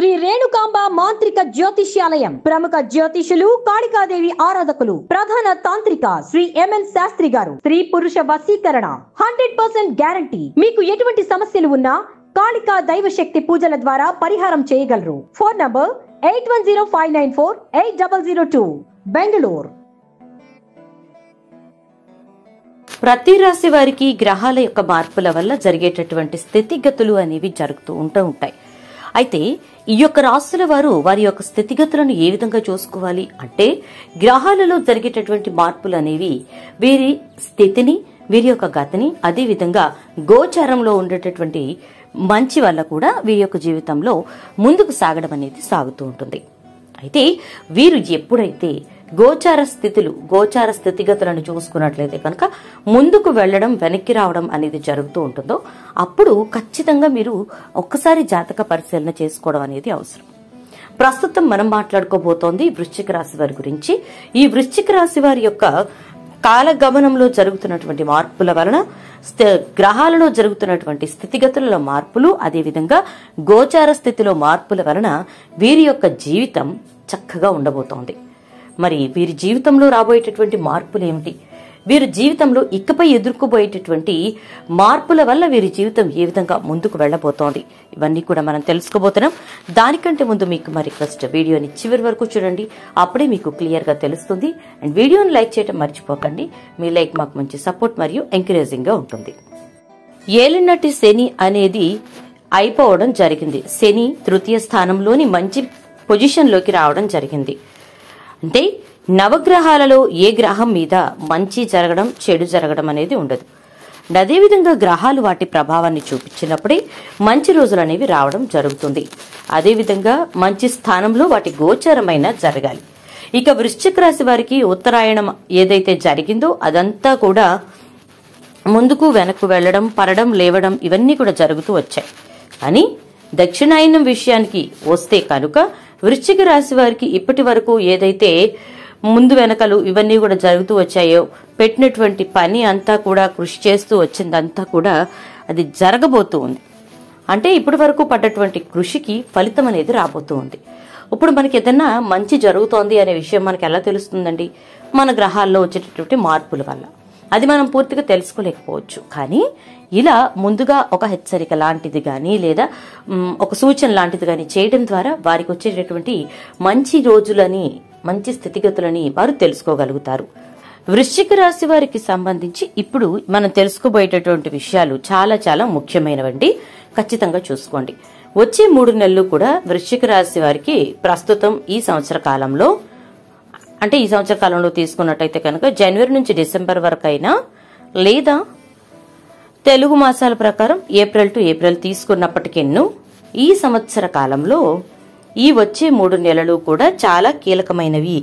శ్రీ రేణుకాంబ మాంత్రిక జ్యోతిష్యాలయం ప్రముఖ జ్యోతిషులు కాళికాదేవి ఆరాధకులు ప్రధాన తాంత్రిక శ్రీ ఎంఎన్ శాస్త్రి గారు స్త్రీ పురుష వశీకరణ హండ్రెడ్ పర్సెంట్ గ్యారంటీ మీకు ఎటువంటి సమస్యలు ఉన్నా కాళికా దైవ శక్తి పూజల ద్వారా పరిహారం చేయగలరు phone number eight one zero five nine four eight double zero two Bengaluru ప్రతి రాశి వారికి గ్రహాల యొక్క మార్పుల వల్ల జరిగేటటువంటి స్థితిగతులు అనేవి జరుగుతూ ఉంటూ ఉంటాయి అయితే ఈ యొక్క రాశుల వారు వారి యొక్క స్థితిగతులను ఏ విధంగా చూసుకోవాలి అంటే గ్రహాలలో జరిగేటటువంటి మార్పులు అనేవి వీరి స్థితిని వీరి యొక్క గతిని అదే విధంగా గోచారంలో ఉండేటటువంటి మంచి వల్ల కూడా వీరి యొక్క జీవితంలో ముందుకు సాగడం అనేది సాగుతూ ఉంటుంది అయితే వీరు ఎప్పుడైతే గోచార స్థితులు గోచార స్థితిగతులను చూసుకున్నట్లయితే కనుక ముందుకు వెళ్ళడం వెనక్కి రావడం అనేది జరుగుతూ ఉంటుందో అప్పుడు ఖచ్చితంగా మీరు ఒక్కసారి జాతక పరిశీలన చేసుకోవడం అనేది అవసరం ప్రస్తుతం మనం మాట్లాడుకోబోతోంది వృశ్చిక రాశి వారి గురించి ఈ వృశ్చిక రాశి వారి యొక్క కాలగమనంలో జరుగుతున్నటువంటి మార్పుల వలన స్థ- గ్రహాలలో జరుగుతున్నటువంటి స్థితిగతులలో మార్పులు అదేవిధంగా గోచార స్థితిలో మార్పుల వలన వీరి యొక్క జీవితం చక్కగా ఉండబోతోంది మరి వీరి జీవితంలో రాబోయేటటువంటి మార్పులు ఏమిటి వీరి జీవితంలో ఇకపై ఎదుర్కోబోయేటటువంటి మార్పుల వల్ల వీరి జీవితం ఏ విధంగా ముందుకు వెళ్ళబోతోంది ఇవన్నీ కూడా మనం తెలుసుకోబోతున్నాం దానికంటే ముందు మీకు మా రిక్వెస్ట్ వీడియోని చివరి వరకు చూడండి అప్పుడే మీకు క్లియర్ గా తెలుస్తుంది అండ్ వీడియోని లైక్ చేయడం మర్చిపోకండి మీ లైక్ మాకు మంచి సపోర్ట్ మరియు ఎంకరేజింగ్ గా ఉంటుంది ఏలినటి శని అనేది అయిపోవడం జరిగింది శని తృతీయ స్థానంలోని మంచి పొజిషన్లోకి రావడం జరిగింది అంటే నవగ్రహాలలో ఏ గ్రహం మీద మంచి జరగడం చెడు జరగడం అనేది ఉండదు అండ్ అదేవిధంగా గ్రహాలు వాటి ప్రభావాన్ని చూపించినప్పుడే మంచి రోజులు అనేవి రావడం జరుగుతుంది అదేవిధంగా మంచి స్థానంలో వాటి గోచరమైన జరగాలి ఇక వృశ్చిక రాశి వారికి ఉత్తరాయణం ఏదైతే జరిగిందో అదంతా కూడా ముందుకు వెనక్కు వెళ్ళడం పడడం లేవడం ఇవన్నీ కూడా జరుగుతూ వచ్చాయి కానీ దక్షిణాయనం విషయానికి వస్తే కనుక వృశ్చిక రాశి వారికి ఇప్పటి వరకు ఏదైతే ముందు వెనకలు ఇవన్నీ కూడా జరుగుతూ వచ్చాయో పెట్టినటువంటి పని అంతా కూడా కృషి చేస్తూ వచ్చిందంతా కూడా అది జరగబోతూ ఉంది అంటే ఇప్పటి వరకు పడ్డటువంటి కృషికి ఫలితం అనేది రాబోతూ ఉంది ఇప్పుడు మనకి ఏదైనా మంచి జరుగుతోంది అనే విషయం మనకి ఎలా తెలుస్తుందండి మన గ్రహాల్లో వచ్చేటటువంటి మార్పుల వల్ల అది మనం పూర్తిగా తెలుసుకోలేకపోవచ్చు కానీ ఇలా ముందుగా ఒక హెచ్చరిక లాంటిది కానీ లేదా మ్, ఒక సూచన లాంటిది కానీ చేయడం ద్వారా వారికి వచ్చేటటువంటి మంచి రోజులని మంచి స్థితిగతులని వారు తెలుసుకోగలుగుతారు వృశ్చిక రాశి వారికి సంబంధించి ఇప్పుడు మనం తెలుసుకోబోయేటటువంటి విషయాలు చాలా చాలా ముఖ్యమైనవండి ఖచ్చితంగా చూసుకోండి వచ్చే మూడు నెలలు కూడా వృశ్చిక రాశి వారికి ప్రస్తుతం ఈ సంవత్సర కాలంలో అంటే ఈ సంవత్సర కాలంలో తీసుకున్నట్టయితే కనుక జనవరి నుంచి డిసెంబర్ వరకు అయినా లేదా తెలుగు మాసాల ప్రకారం ఏప్రిల్ టు ఏప్రిల్ తీసుకున్నప్పటికెన్ను ఈ సంవత్సర కాలంలో ఈ వచ్చే మూడు నెలలు కూడా చాలా కీలకమైనవి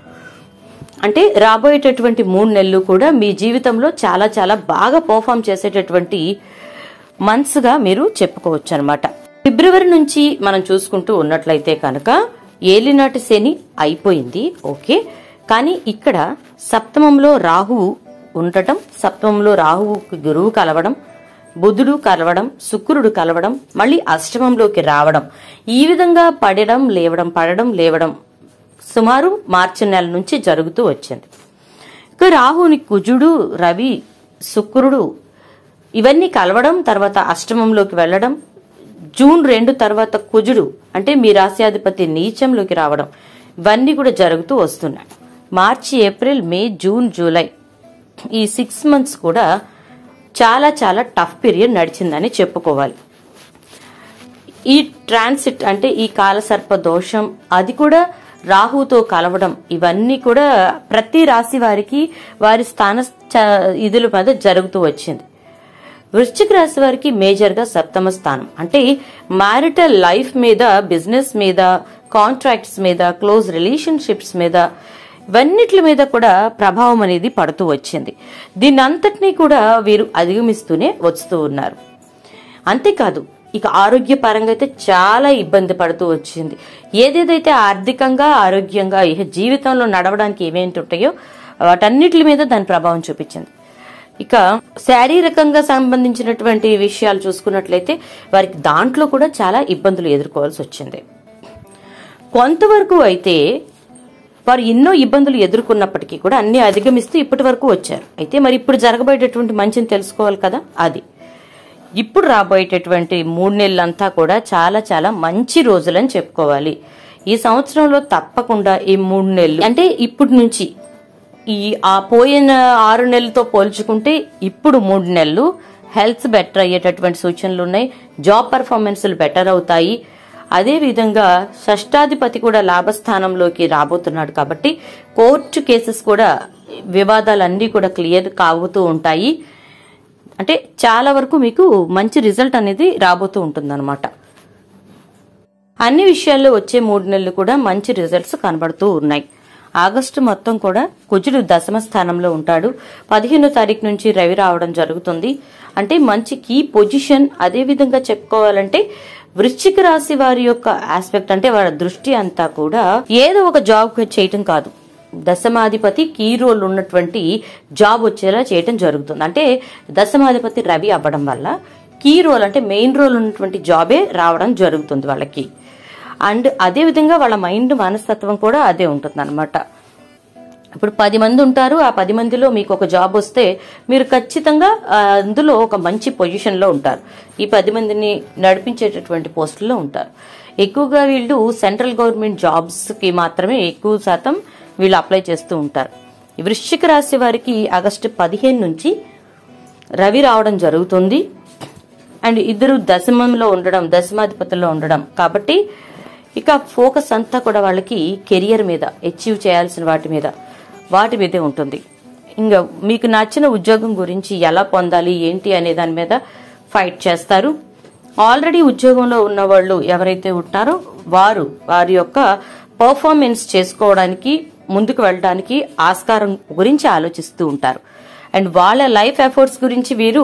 అంటే రాబోయేటటువంటి మూడు నెలలు కూడా మీ జీవితంలో చాలా చాలా బాగా పర్ఫామ్ చేసేటటువంటి మంత్స్ గా మీరు చెప్పుకోవచ్చు అనమాట ఫిబ్రవరి నుంచి మనం చూసుకుంటూ ఉన్నట్లయితే కనుక ఏలినాటి శని అయిపోయింది ఓకే కానీ ఇక్కడ సప్తమంలో రాహువు ఉండటం సప్తమంలో రాహువుకి గురువు కలవడం బుధుడు కలవడం శుక్రుడు కలవడం మళ్ళీ అష్టమంలోకి రావడం ఈ విధంగా పడడం లేవడం పడడం లేవడం సుమారు మార్చి నెల నుంచి జరుగుతూ వచ్చింది ఇక రాహుని కుజుడు రవి శుక్రుడు ఇవన్నీ కలవడం తర్వాత అష్టమంలోకి వెళ్ళడం జూన్ రెండు తర్వాత కుజుడు అంటే మీ రాశ్యాధిపతి నీచంలోకి రావడం ఇవన్నీ కూడా జరుగుతూ వస్తున్నాయి March April May June July ఈ సిక్స్ మంత్స్ కూడా చాలా చాలా టఫ్ పీరియడ్ నడిచిందని చెప్పుకోవాలి ఈ ట్రాన్సిట్ అంటే ఈ కాలసర్ప దోషం అది కూడా రాహుతో కలవడం ఇవన్నీ కూడా ప్రతి రాశి వారికి వారి స్థాన చ- ఇదుల మీద జరుగుతూ వచ్చింది వృశ్చిక రాశి వారికి మేజర్ గా సప్తమ స్థానం అంటే మ్యారిటల్ లైఫ్ మీద బిజినెస్ మీద కాంట్రాక్ట్స్ మీద క్లోజ్ రిలేషన్షిప్స్ మీద ఇవన్నిటి మీద కూడా ప్రభావం అనేది పడుతూ వచ్చింది దీన్ని అంతటినీ కూడా వీరు అధిగమిస్తూనే వస్తూ ఉన్నారు అంతేకాదు ఇక ఆరోగ్యపరంగా అయితే చాలా ఇబ్బంది పడుతూ వచ్చింది ఏదేదైతే ఆర్థికంగా ఆరోగ్యంగా ఇహ జీవితంలో నడవడానికి ఏమేంటి ఉంటాయో వాటన్నిటి మీద దాని ప్రభావం చూపించింది ఇక శారీరకంగా సంబంధించినటువంటి విషయాలు చూసుకున్నట్లయితే వారికి దాంట్లో కూడా చాలా ఇబ్బందులు ఎదుర్కోవాల్సి వచ్చింది కొంతవరకు అయితే వారు ఎన్నో ఇబ్బందులు ఎదుర్కొన్నప్పటికీ కూడా అన్ని అధిగమిస్తూ ఇప్పటి వరకు వచ్చారు అయితే మరి ఇప్పుడు జరగబోయేటటువంటి మంచిని తెలుసుకోవాలి కదా అది ఇప్పుడు రాబోయేటటువంటి మూడు నెలలంతా కూడా చాలా చాలా మంచి రోజులని చెప్పుకోవాలి ఈ సంవత్సరంలో తప్పకుండా ఈ మూడు నెలలు అంటే ఇప్పటి నుంచి ఈ ఆ పోయిన ఆరు నెలలతో పోల్చుకుంటే ఇప్పుడు మూడు నెలలు హెల్త్ బెటర్ అయ్యేటటువంటి సూచనలు ఉన్నాయి జాబ్ పర్ఫార్మెన్స్లు బెటర్ అవుతాయి అదే విధంగా షష్టాధిపతి కూడా లాభస్థానంలోకి రాబోతున్నాడు కాబట్టి కోర్టు కేసెస్ కూడా వివాదాలన్నీ కూడా క్లియర్ కాగుతూ ఉంటాయి అంటే చాలా వరకు మీకు మంచి రిజల్ట్ అనేది రాబోతూ ఉంటుందన్నమాట అన్ని విషయాల్లో వచ్చే మూడు నెలలు కూడా మంచి రిజల్ట్స్ కనబడుతూ ఉన్నాయి ఆగస్టు మొత్తం కూడా కుజుడు దశమ స్థానంలో ఉంటాడు పదిహేనో తారీఖు నుంచి రవి రావడం జరుగుతుంది అంటే మంచి కీ పొజిషన్ అదే విధంగా చెప్పుకోవాలంటే వృశ్చిక రాశి వారి యొక్క ఆస్పెక్ట్ అంటే వాళ్ళ దృష్టి అంతా కూడా ఏదో ఒక జాబ్ చేయటం కాదు దశమాధిపతి కీ రోల్ ఉన్నటువంటి జాబ్ వచ్చేలా చేయటం జరుగుతుంది అంటే దశమాధిపతి రవి అవ్వడం వల్ల కీ రోల్ అంటే మెయిన్ రోల్ ఉన్నటువంటి జాబే రావడం జరుగుతుంది వాళ్ళకి అండ్ అదే విధంగా వాళ్ళ మైండ్ మనస్తత్వం కూడా అదే ఉంటుంది అనమాట ఇప్పుడు పది మంది ఉంటారు ఆ పది మందిలో మీకు ఒక జాబ్ వస్తే మీరు ఖచ్చితంగా ఆ, అందులో ఒక మంచి పొజిషన్లో ఉంటారు ఈ పది మందిని నడిపించేటటువంటి పోస్టుల్లో ఉంటారు ఎక్కువగా వీళ్ళు సెంట్రల్ గవర్నమెంట్ జాబ్స్కి మాత్రమే ఎక్కువ శాతం వీళ్ళు అప్లై చేస్తూ ఉంటారు ఈ వృశ్చిక రాశి వారికి ఆగస్టు పదిహేను నుంచి రవి రావడం జరుగుతుంది అండ్ ఇద్దరు దశమంలో ఉండడం దశమాధిపతుల్లో ఉండడం కాబట్టి ఇక ఫోకస్ అంతా కూడా వాళ్ళకి కెరియర్ మీద అచీవ్ చేయాల్సిన వాటి మీద వాటి మీదే ఉంటుంది ఇంకా మీకు నచ్చిన ఉద్యోగం గురించి ఎలా పొందాలి ఏంటి అనే దాని మీద ఫైట్ చేస్తారు ఆల్రెడీ ఉద్యోగంలో ఉన్న వాళ్ళు ఎవరైతే ఉంటారో వారు వారి యొక్క పర్ఫార్మెన్స్ చేసుకోవడానికి ముందుకు వెళ్ళడానికి ఆస్కారం గురించి ఆలోచిస్తూ ఉంటారు అండ్ వాళ్ళ లైఫ్ ఎఫర్ట్స్ గురించి వీరు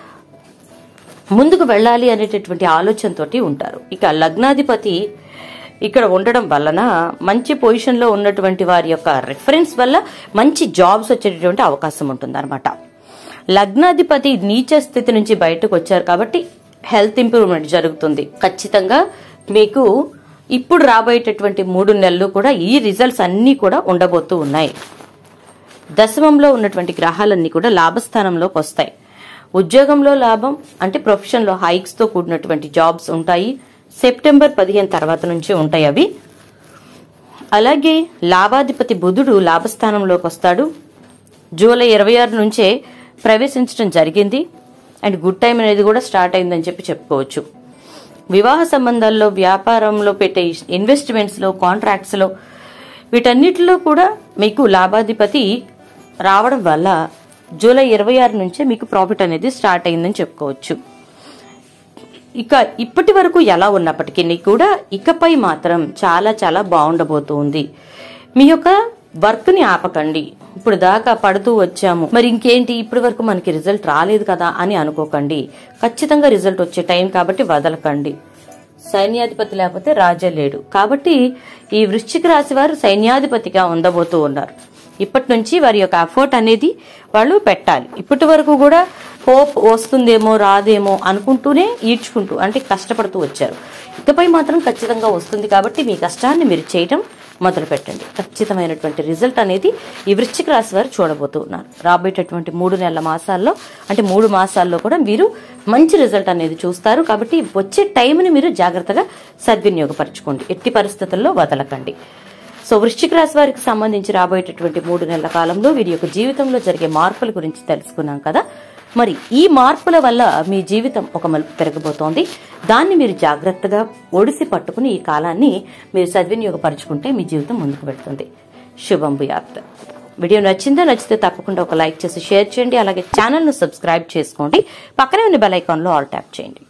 ముందుకు వెళ్ళాలి అనేటటువంటి ఆలోచనతోటి ఉంటారు ఇక లగ్నాధిపతి ఇక్కడ ఉండడం వలన మంచి పొజిషన్లో ఉన్నటువంటి వారి యొక్క రిఫరెన్స్ వల్ల మంచి జాబ్స్ వచ్చేటటువంటి అవకాశం ఉంటుంది అనమాట లగ్నాధిపతి నీచ స్థితి నుంచి బయటకు వచ్చారు కాబట్టి హెల్త్ ఇంప్రూవ్మెంట్ జరుగుతుంది ఖచ్చితంగా మీకు ఇప్పుడు రాబోయేటటువంటి మూడు నెలలు కూడా ఈ రిజల్ట్స్ అన్నీ కూడా ఉండబోతూ ఉన్నాయి దశమంలో ఉన్నటువంటి గ్రహాలన్నీ కూడా లాభస్థానంలోకి వస్తాయి ఉద్యోగంలో లాభం అంటే ప్రొఫెషన్లో హైక్స్ తో కూడినటువంటి జాబ్స్ ఉంటాయి సెప్టెంబర్ పదిహేను తర్వాత నుంచి ఉంటాయి అవి అలాగే లాభాధిపతి బుధుడు లాభస్థానంలోకి వస్తాడు జూలై ఇరవై ఆరు నుంచే ప్రవేశించడం జరిగింది అండ్ గుడ్ టైం అనేది కూడా స్టార్ట్ అయిందని చెప్పి చెప్పుకోవచ్చు వివాహ సంబంధాల్లో వ్యాపారంలో పెట్టే ఇన్వెస్ట్మెంట్స్లో కాంట్రాక్ట్స్లో వీటన్నిటిలో కూడా మీకు లాభాధిపతి రావడం వల్ల జూలై ఇరవై ఆరు నుంచే మీకు ప్రాఫిట్ అనేది స్టార్ట్ అయిందని చెప్పుకోవచ్చు ఇక ఇప్పటి వరకు ఎలా ఉన్నప్పటికీ కూడా ఇకపై మాత్రం చాలా చాలా బాగుండబోతుంది మీ యొక్క వర్క్ ని ఆపకండి ఇప్పుడు దాకా పడుతూ వచ్చాము మరి ఇంకేంటి ఇప్పటి వరకు మనకి రిజల్ట్ రాలేదు కదా అని అనుకోకండి ఖచ్చితంగా రిజల్ట్ వచ్చే టైం కాబట్టి వదలకండి సైన్యాధిపతి లేకపోతే రాజా లేడు కాబట్టి ఈ వృశ్చిక రాశి వారు సైన్యాధిపతిగా ఉండబోతూ ఉన్నారు ఇప్పటి నుంచి వారి యొక్క ఎఫర్ట్ అనేది వాళ్ళు పెట్టాలి ఇప్పటి వరకు కూడా హోప్ వస్తుందేమో రాదేమో అనుకుంటూనే ఈడ్చుకుంటూ అంటే కష్టపడుతూ వచ్చారు ఇకపై మాత్రం ఖచ్చితంగా వస్తుంది కాబట్టి మీ కష్టాన్ని మీరు చేయటం మొదలు పెట్టండి ఖచ్చితమైనటువంటి రిజల్ట్ అనేది ఈ వృశ్చిక రాశి వారు చూడబోతున్నారు రాబోయేటటువంటి మూడు నెలల మాసాల్లో అంటే మూడు మాసాల్లో కూడా మీరు మంచి రిజల్ట్ అనేది చూస్తారు కాబట్టి వచ్చే టైంని మీరు జాగ్రత్తగా సద్వినియోగపరచుకోండి ఎట్టి పరిస్థితుల్లో వదలకండి సో వృశ్చిక రాశి వారికి సంబంధించి రాబోయేటటువంటి మూడు నెలల కాలంలో వీరి యొక్క జీవితంలో జరిగే మార్పుల గురించి తెలుసుకున్నాం కదా మరి ఈ మార్పుల వల్ల మీ జీవితం ఒక మలుపు తిరగబోతోంది దాన్ని మీరు జాగ్రత్తగా ఒడిసి పట్టుకుని ఈ కాలాన్ని మీరు సద్వినియోగపరచుకుంటే మీ జీవితం ముందుకు వెళ్తుంది శుభం భూయాత్ వీడియో నచ్చిందా నచ్చితే తప్పకుండా ఒక లైక్ చేసి షేర్ చేయండి అలాగే ఛానల్ను సబ్స్క్రైబ్ చేసుకోండి పక్కనే ఉన్న బెల్ ఐకాన్లో ఆల్ ట్యాప్ చేయండి